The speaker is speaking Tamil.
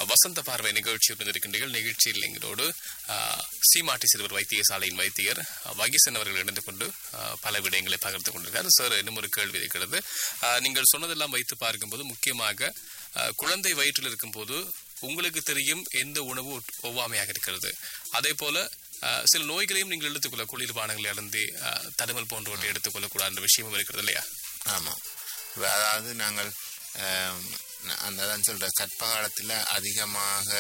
வசந்த பார்வை நிகழ்ச்சி இருக்கின்றீர்கள் நிகழ்ச்சியில் எங்களோடு அஹ், சீமாட்டி சிறுவர் வைத்தியசாலையின் வைத்தியர் அஹ், வகிசன் அவர்கள் இணைந்து கொண்டு அஹ், பல விடயங்களை பகிர்ந்து கொண்டிருக்கார் சார் இன்னும் ஒரு கேள்வி இருக்கிறது அஹ், நீங்கள் சொன்னதெல்லாம் வைத்து பார்க்கும்போது முக்கியமாக அஹ், குழந்தை வயிற்றில் இருக்கும்போது உங்களுக்கு தெரியும் எந்த உணவு ஒட்- ஒவ்வாமையாக இருக்கிறது அதே போல அஹ், சில நோய்களையும் நீங்கள் எடுத்துக்கொள்ள குளிர்பானங்களை அழுந்தி அஹ், தடுமல் போன்றவற்றை எடுத்துக்கொள்ளக்கூடாது என்ற விஷயமும் இருக்கிறது இல்லையா ஆமாம் அதாவது நாங்கள் ஆம், நான் அந்த தான் சொல்கிறேன் கற்ப காலத்தில் அதிகமாக